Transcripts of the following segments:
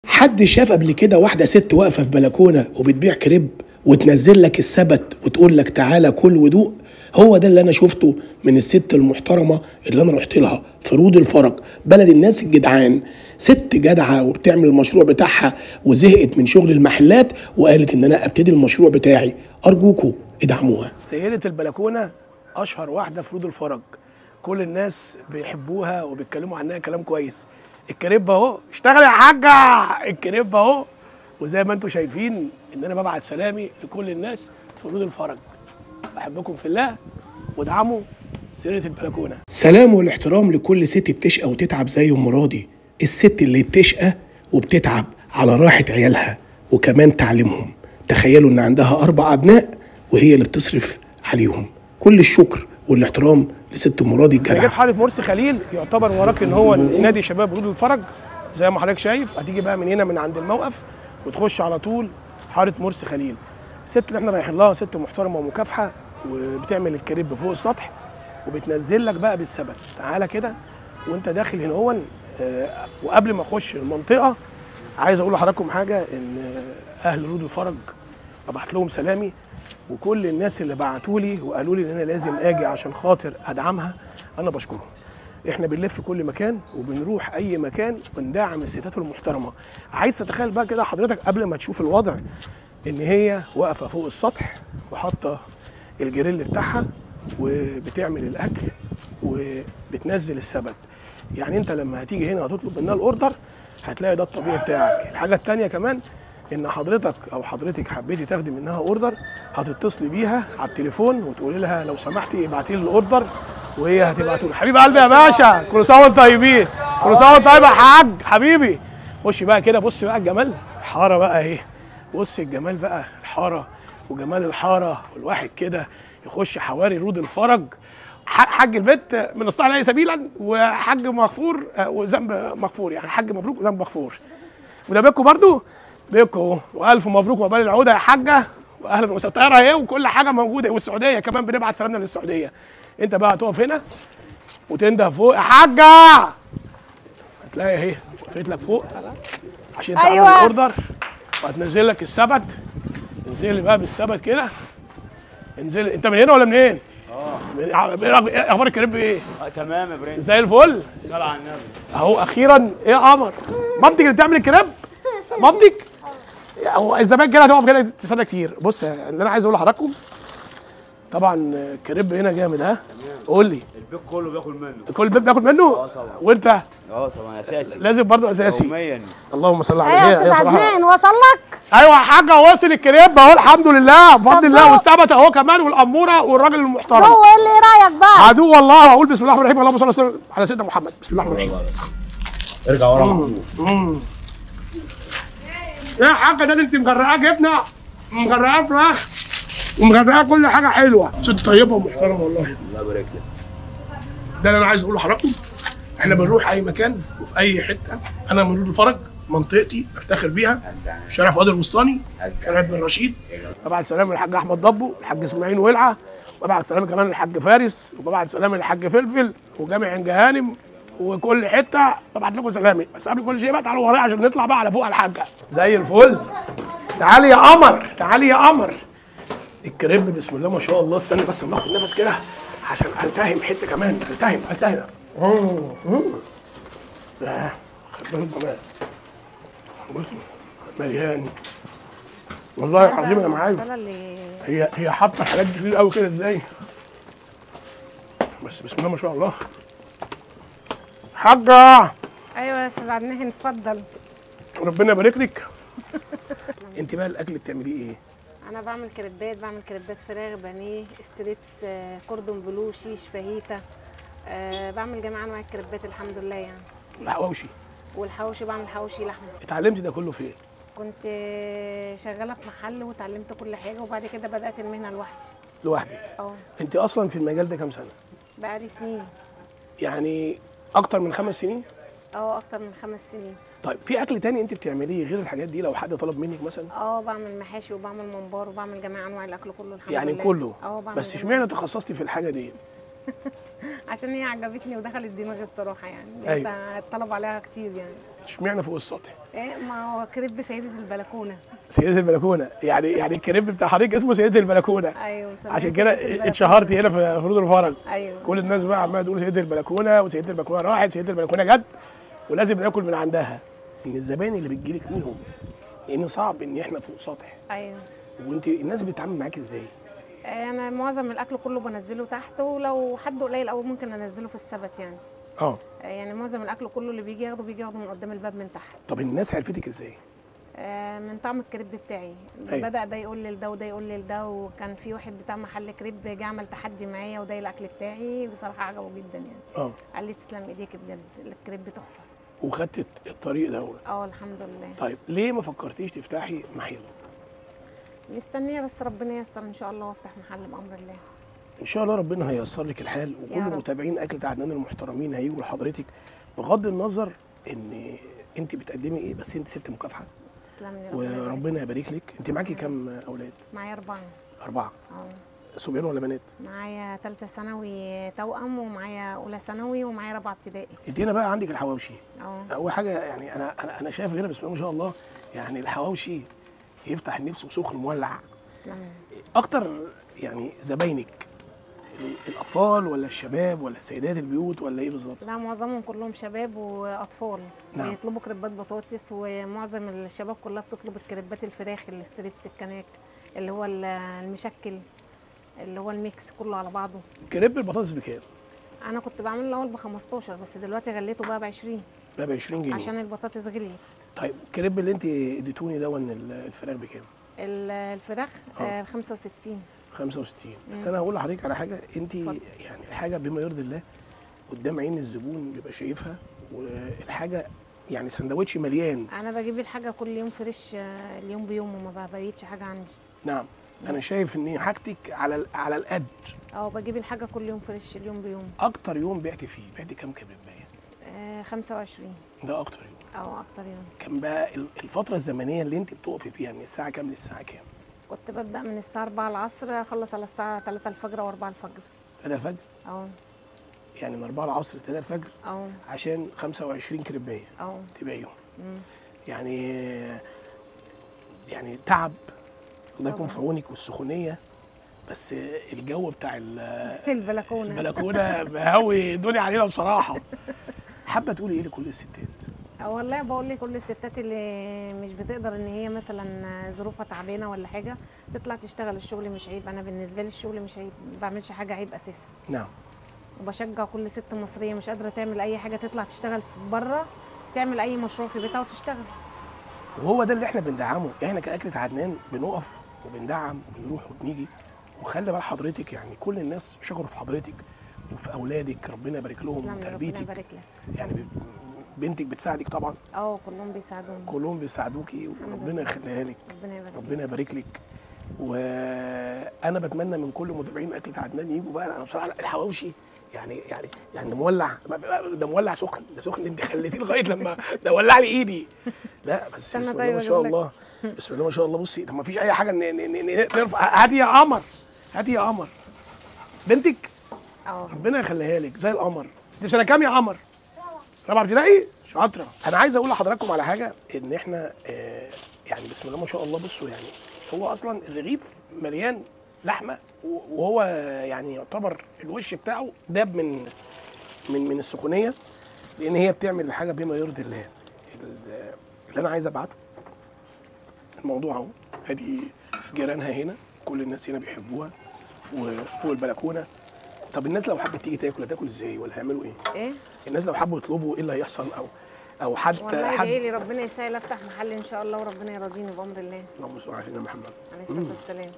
حد شاف قبل كده واحده ست واقفه في بلكونه وبتبيع كريب وتنزل لك السبت وتقول لك تعالى كل ودوق هو ده اللي انا شفته من الست المحترمه اللي انا رحت لها في رود الفرج بلد الناس الجدعان ست جدعه وبتعمل المشروع بتاعها وزهقت من شغل المحلات وقالت ان انا ابتدي المشروع بتاعي ارجوكوا ادعموها سيده البلكونه اشهر واحده في رود الفرج كل الناس بيحبوها وبيتكلموا عنها كلام كويس الكريب اهو اشتغل يا حاجه الكريب اهو وزي ما انتم شايفين ان انا ببعت سلامي لكل الناس في رود الفرج بحبكم في الله وادعموا سيرة البلكونه سلام والاحترام لكل ست بتشقى وتتعب زي ام راضي الست اللي بتشقى وبتتعب على راحه عيالها وكمان تعليمهم تخيلوا ان عندها اربع ابناء وهي اللي بتصرف عليهم كل الشكر والاحترام لست ام راضي الجدعه جيت حاره مرسي خليل يعتبر وراك ان هو نادي شباب رود الفرج زي ما حضرتك شايف هتيجي بقى من هنا من عند الموقف وتخش على طول حاره مرسي خليل الست اللي احنا رايحين لها ست محترمه ومكافحه وبتعمل الكريب فوق السطح وبتنزل لك بقى بالسبت تعالى كده وانت داخل هنا هون آه، وقبل ما اخش المنطقه عايز اقول لحضراتكم حاجه ان آه، اهل رود الفرج ابعت لهم سلامي وكل الناس اللي بعتوا لي وقالوا لي ان انا لازم اجي عشان خاطر ادعمها انا بشكرهم احنا بنلف كل مكان وبنروح اي مكان وبندعم الستات المحترمه عايز تتخيل بقى كده حضرتك قبل ما تشوف الوضع ان هي واقفه فوق السطح وحاطه الجريل بتاعها وبتعمل الاكل وبتنزل السبت يعني انت لما هتيجي هنا هتطلب منها الاوردر هتلاقي ده الطبيعي بتاعك الحاجه التانيه كمان ان حضرتك او حضرتك حبيتي تاخدي منها اوردر هتتصلي بيها على التليفون وتقولي لها لو سمحتي ابعتي لي الاوردر وهي هتبعته لي حبيب قلبي يا باشا كل سنه وانتم طيبين كل سنه وانت طيب يا حاج حبيبي خش بقى كده بص بقى الجمال الحاره بقى اهي بص الجمال بقى الحاره وجمال الحاره والواحد كده يخش حواري رود الفرج ح- حج البيت من الصالح عليه سبيلا وحج مغفور آه، وذنب مغفور يعني حج مبروك وذنب مغفور وده بيكو برضو بيكو والف مبروك وعقبال العوده يا حاجه واهلا وسهلا الطياره اهي وكل حاجه موجوده والسعوديه كمان بنبعت سلامنا للسعوديه انت بقى هتقف هنا وتنده فوق يا حاجه هتلاقي اهي وقفت لك فوق عشان تعمل أيوة. الاوردر وهتنزل لك السبت انزلي بقى بالسبت كده انزلي انت من هنا ولا منين؟ اه اخبار الكريب ايه؟ آه تمام يا برنس زي الفل صلى على النبي اهو اخيرا ايه يا قمر مامتك اللي بتعمل الكريب مامتك هو الزمان كده هتقف كده تستنى كتير بص اللي انا عايز اقول لحضراتكم طبعا الكريب هنا جامد ها قول لي البيت كله بياكل منه كل بيت بياكل منه طبعا. وانت اه طبعا اساسي لازم برضه اساسي يوميا اللهم صل على ايه يا النبي استاذ صراحه عدنان وصل لك ايوه يا حاجه واصل الكريب اهو الحمد لله بفضل طب الله هو- والثبت اهو كمان والاموره والراجل المحترم هو ايه اللي رايك بقى عدو والله اقول بسم الله الرحمن الرحيم اللهم صل وسلم على سيدنا محمد بسم الله الرحمن الرحيم ارجع ورا محمود يا حاجه ده انت مغرقاه جبنه مغرقاه فراخ ومغرقاه كل حاجه حلوه ست طيبه ومحترمه والله الله يبارك لك ده اللي انا عايز اقوله لحضراتكم احنا بنروح اي مكان وفي اي حته انا من رود الفرج منطقتي افتخر بيها شارع فؤاد الوسطاني شارع ابن رشيد ببعت سلام للحاج احمد ضبو الحاج اسماعيل ولعه وببعت سلام كمان للحاج فارس وببعت سلام للحاج فلفل وجامع عين جهانم وكل حته ببعت لكم سلامي بس قبل كل شيء بقى تعالوا ورايا عشان نطلع بقى على فوق على الحاجه زي الفل تعالي يا قمر تعالي يا قمر الكريب بسم الله ما شاء الله استنى بس اما اخد نفس كده عشان التهم حته كمان التهم التهم لا خد بالك كمان بص مليان والله العظيم انا معايا الصلاة اللي هي هي حاطه حاجات كتير قوي كده ازاي بس بسم الله ما شاء الله حاجه ايوه يا استاذ عدنان اتفضل ربنا يبارك لك انت بقى الاكل بتعمليه ايه؟ انا بعمل كريبات بعمل كريبات فراخ بانيه ستريبس آه، كوردون بلو شيش فاهيتا أه بعمل جميع انواع الكريبات الحمد لله يعني والحواوشي والحواوشي بعمل حواوشي لحمه اتعلمتي ده كله فين؟ كنت آه، شغاله في محل وتعلمت كل حاجه وبعد كده بدات المهنه لوحدي لوحدي اه انت اصلا في المجال ده كام سنه؟ بقالي سنين يعني اكتر من خمس سنين؟ اه اكتر من خمس سنين طيب في اكل تاني انت بتعمليه غير الحاجات دي لو حد طلب منك مثلا؟ اه بعمل محاشي وبعمل ممبار وبعمل جميع انواع الاكل كله الحمد يعني لله كله اه بعمل بس جميع- اشمعنى تخصصتي في الحاجه دي؟ عشان هي عجبتني ودخلت دماغي بصراحه يعني أيوة. لسه الطلب عليها كتير يعني اشمعنى فوق السطح ايه ما هو كريب سيده البلكونه سيدة البلكونه يعني يعني الكريب بتاع حضرتك اسمه سيدة البلكونه ايوه مسميها عشان سيدة كده البلكونة. اتشهرتي هنا في فروض الفرج ايوه كل الناس بقى عماله تقول سيدة البلكونه وسيدة البلكونه راحت سيدة البلكونه جت ولازم ناكل من عندها ان الزباين اللي بتجيلك مين هم؟ لان صعب ان احنا فوق سطح ايوه وانت الناس بتتعامل معاك ازاي؟ انا معظم الاكل كله بنزله تحت ولو حد قليل قوي ممكن انزله في السبت يعني اه يعني معظم الاكل كله اللي بيجي ياخده بيجي ياخده من قدام الباب من تحت طب الناس عرفتك ازاي؟ آه، من طعم الكريب بتاعي أيوة. بدا ده يقول لي لده وده يقول لي لده وكان في واحد بتاع محل كريب جه عمل تحدي معايا وده الاكل بتاعي بصراحه عجبه جدا يعني اه قال لي تسلم ايديك بجد الكريب تحفه وخدت الطريق ده اه الحمد لله طيب ليه ما فكرتيش تفتحي محل؟ مستنيه بس ربنا ييسر ان شاء الله وافتح محل بامر الله ان شاء الله ربنا هييسر لك الحال وكل يا رب. متابعين اكل عدنان المحترمين هيجوا لحضرتك بغض النظر ان انت بتقدمي ايه بس انت ست مكافحه تسلم لي ربنا يبارك. وربنا يبارك لك انت معاكي كام اولاد معايا اربعه اربعه اه صبيان ولا بنات معايا ثالثه ثانوي توأم ومعايا اولى ثانوي ومعايا رابعه ابتدائي انت هنا بقى عندك الحواوشي اه اول حاجه يعني انا انا انا شايف هنا بسم الله ما شاء الله يعني الحواوشي يفتح النفس وسخن مولع تسلم لي. اكتر يعني زباينك ال- الاطفال ولا الشباب ولا سيدات البيوت ولا ايه بالظبط لا معظمهم كلهم شباب واطفال نعم. بيطلبوا كريبات بطاطس ومعظم الشباب كلها بتطلب الكريبات الفراخ الستريبس الكناك اللي هو ال- المشكل اللي هو الميكس كله على بعضه كريب البطاطس بكام انا كنت بعمل الاول ب 15 بس دلوقتي غليته بقى ب 20 بقى ب 20 جنيه عشان البطاطس غليت طيب الكريب اللي انت اديتوني ده ال- الفراخ بكام ال- الفراخ آه. آه 65 65 بس انا هقول لحضرتك على حاجه انت اتفضل. يعني الحاجه بما يرضي الله قدام عين الزبون بيبقى شايفها والحاجه يعني سندوتش مليان انا بجيب الحاجه كل يوم فريش آه، اليوم بيوم وما ببيتش حاجه عندي نعم انا شايف ان حاجتك على ال- على القد اه بجيب الحاجه كل يوم فريش اليوم بيوم اكتر يوم بعت فيه بعت كام كريبايه آه 25 ده اكتر يوم او اكتر يوم كان بقى ال- الفتره الزمنيه اللي انت بتقفي فيها من الساعه كام للساعه كام كنت ببدا من الساعه 4 العصر اخلص على الساعه 3 الفجر او 4 الفجر 3 الفجر اه يعني من 4 العصر ل 3 الفجر اه عشان 25 كريبايه اه تبيعيهم مم. يعني يعني تعب الله يكون طبعاً. في عونك والسخونيه بس الجو بتاع ال- في البلكونه البلكونه مهوي الدنيا علينا بصراحه حابه تقولي ايه لكل الستات آه والله بقول لكل الستات اللي مش بتقدر ان هي مثلا ظروفها تعبانه ولا حاجه تطلع تشتغل الشغل مش عيب انا بالنسبه لي الشغل مش عيب ما بعملش حاجه عيب اساسا نعم وبشجع كل ست مصريه مش قادره تعمل اي حاجه تطلع تشتغل بره تعمل اي مشروع في بيتها وتشتغل وهو ده اللي احنا بندعمه احنا كأكلة عدنان بنقف وبندعم وبنروح وبنيجي وخلي بال حضرتك يعني كل الناس شكروا في حضرتك وفي اولادك ربنا يبارك لهم تسلم لي، ربنا وتربيتك يبارك لك يعني ب- بنتك بتساعدك طبعا اه كلهم بيساعدوني كلهم بيساعدوكي وربنا لله. يخليها لك ربنا يبارك لك. ربنا يبارك لك وانا بتمنى من كل متابعين اكله عدنان يجوا بقى انا بصراحه الحواوشي يعني يعني يعني مولع ده مولع سخن ده سخن انت خليتيه لغايه لما ده ولع لي ايدي لا بس استنى بسم الله طيب ما شاء أجيب لك. الله بسم الله ما شاء الله بصي طب ما فيش اي حاجه ن- ن- ن- ن- نرفع هاتي يا قمر هاتي يا قمر بنتك اه ربنا يخليها لك زي القمر انت في سنه كام يا قمر؟ رابعه ابتدائي؟ شاطره انا عايز اقول لحضراتكم على حاجه ان احنا آه يعني بسم الله ما شاء الله بصوا يعني هو اصلا الرغيف مليان لحمه و- وهو يعني يعتبر الوش بتاعه داب من من من السخونيه لان هي بتعمل الحاجه بما يرضي الله ال- اللي انا عايز ابعته الموضوع اهو ادي جيرانها هنا كل الناس هنا بيحبوها وفوق البلكونه طب الناس لو حبت تيجي تاكل هتاكل ازاي ولا هيعملوا ايه؟ ايه الناس لو حبوا يطلبوا ايه اللي هيحصل او او حد والله حد ادعي لي ربنا يسهل افتح محل ان شاء الله وربنا يرضيني بامر الله اللهم صل على سيدنا محمد عليه الصلاه والسلام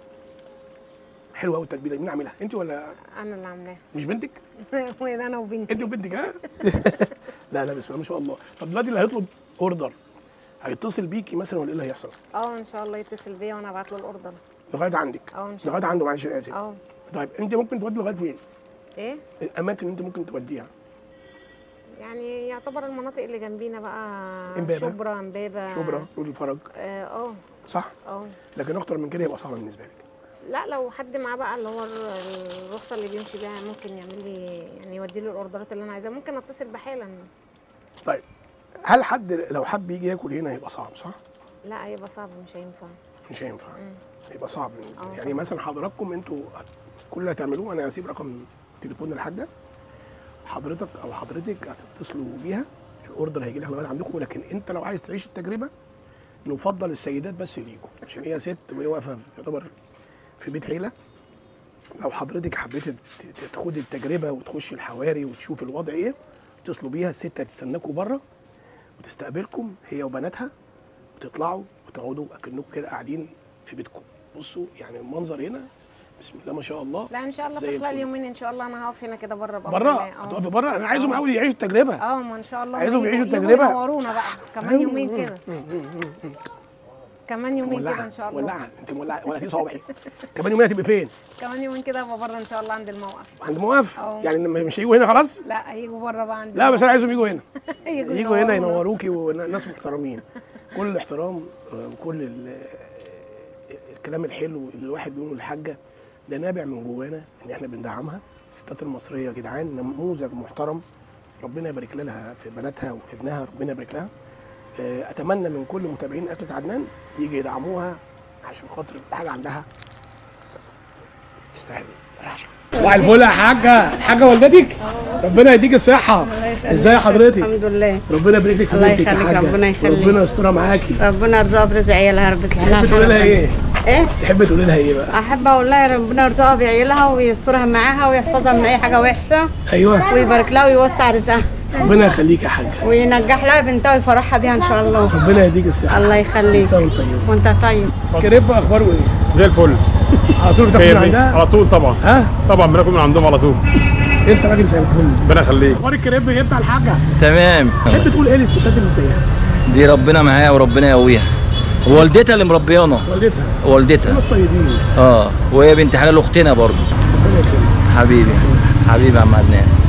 حلوه قوي التتبيله دي مين عاملها؟ انت ولا انا اللي عاملاها مش بنتك؟ وين انا وبنتي انت وبنتك ها؟ لا لا بسم الله ما شاء الله طب دلوقتي اللي هيطلب اوردر هيتصل بيكي مثلا ولا ايه اللي هيحصل؟ اه ان شاء الله يتصل بيا وانا ابعت له الاوردر لغايه عندك اه ان شاء لغايه الله عنده معلش انا اسف اه طيب انت ممكن تودي لغايه فين؟ ايه الاماكن اللي انت ممكن توديها يعني يعتبر المناطق اللي جنبينا بقى إمبابة. شبرا امبابه شبرا رود الفرج اه اه صح؟ اه لكن اكتر من كده يبقى صعب بالنسبه لك لا لو حد معاه بقى اللي هو الر- الرخصه اللي بيمشي بيها ممكن يعمل لي يعني يودي لي الاوردرات اللي انا عايزاها ممكن اتصل بحالا طيب هل حد لو حب يجي ياكل هنا هيبقى صعب صح؟ لا هيبقى صعب مش هينفع مش هينفع هيبقى صعب بالنسبه لي آه. يعني مثلا حضراتكم انتوا كل اللي هتعملوه انا هسيب رقم تليفون الحاجه حضرتك او حضرتك هتتصلوا بيها الاوردر هيجي لها لغايه عندكم ولكن انت لو عايز تعيش التجربه نفضل السيدات بس اللي يجوا عشان هي ست وهي واقفه في- يعتبر في بيت عيله لو حضرتك حبيت ت- ت- تاخدي التجربه وتخشي الحواري وتشوف الوضع ايه اتصلوا بيها الست هتستناكوا بره وتستقبلكم هي وبناتها وتطلعوا وتقعدوا اكنكم كده قاعدين في بيتكم بصوا يعني المنظر هنا بسم الله ما شاء الله لا ان شاء الله زي في خلال الفل. يومين ان شاء الله انا هقف هنا كده بره بأمر بره الله. آه. هتقفي بره انا عايزهم اول يعيشوا التجربه اه ما ان شاء الله عايزهم يجوا- يعيشوا يجوا التجربة. ينورونا بقى كمان يومين كده كمان يومين كده مولعه ان شاء الله مولعه انت مولعه ولا في صوابعي كمان يومين هتبقى فين؟ كمان يومين كده ابقى بره ان شاء الله عند الموقف عند موقف أه. يعني م- مش هيجوا هنا خلاص؟ لا هيجوا بره بقى عند لا بس انا عايزهم يجوا هنا يجوا يجوا هنا ينورونا. ينوروكي وناس محترمين كل الاحترام آه، وكل ال- الكلام الحلو اللي الواحد بيقوله للحاجه ده نابع من جوانا ان احنا بندعمها الستات المصريه يا جدعان نموذج محترم ربنا يبارك لها في بناتها وفي ابنها ربنا يبارك لها آه، اتمنى من كل متابعين اكله عدنان يجي يدعموها عشان خاطر الحاجه عندها تستاهل رشا صباح الفل يا حاجه حاجه والدتك ربنا يديك الصحه ازاي حضرتك الحمد لله ربنا يبارك لك في الله بنتك يا يخليك، حاجه ربنا يخليك. ربنا يسترها معاكي ربنا يرزقها برزق عيالها يا رب يصلح لها تحب تقولي لها حالها. ايه؟ ايه تحب تقولي لها ايه بقى؟ احب اقول لها يا ربنا يرزقها بعيالها ويسترها معاها ويحفظها من اي حاجه وحشه ايوه ويبارك لها ويوسع رزقها ربنا يخليك يا حاجه وينجح لها بنتها ويفرحها بيها ان شاء الله ربنا يديك الصحه الله يخليك انسان طيب وانت طيب كريب اخباره ايه؟ زي الفل على طول بتاخد من خير عندها؟ على طول طبعا ها؟ طبعا بناكل من عندهم على طول انت راجل زي الفل ربنا يخليك اخبار الكريب ايه بتاع الحاجه؟ تمام تحب تقول ايه للستات اللي زيها؟ دي ربنا معاها وربنا يقويها والدتها اللي مربيانا والدتها والدتها ناس طيبين اه وهي بنت حلال اختنا برضه ربنا يكرمك حبيبي حبيبي يا عم عدنان